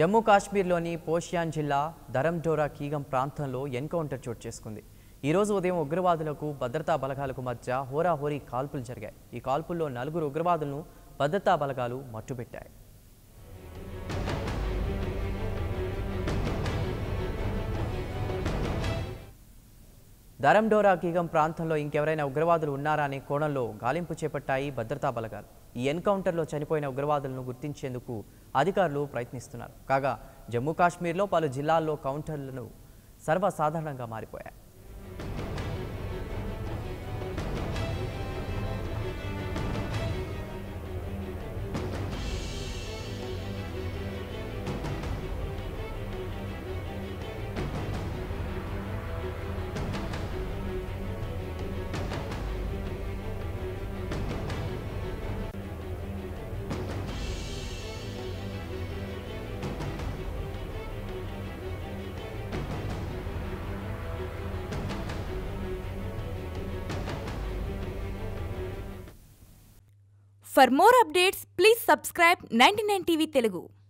జమ్మూ కాశ్మీర్లోని పోషియాన్ జిల్లా ధరండోరా కీగం ప్రాంతంలో ఎన్కౌంటర్ చోటు చేసుకుంది ఈ రోజు ఉదయం ఉగ్రవాదులకు భద్రతా బలగాలకు మధ్య హోరాహోరీ కాల్పులు జరిగాయి ఈ కాల్పుల్లో నలుగురు ఉగ్రవాదులను భద్రతా బలగాలు మట్టుబెట్టాయి ధరండోరా కీగం ప్రాంతంలో ఇంకెవరైనా ఉగ్రవాదులు ఉన్నారా అనే కోణంలో గాలింపు చేపట్టాయి భద్రతా బలగాలు ఈ ఎన్కౌంటర్లో చనిపోయిన ఉగ్రవాదులను గుర్తించేందుకు అధికారులు ప్రయత్నిస్తున్నారు కాగా జమ్మూ కాశ్మీర్లో పలు జిల్లాల్లో కౌంటర్లను సర్వసాధారణంగా మారిపోయాయి For more updates, please subscribe 99 TV Telugu.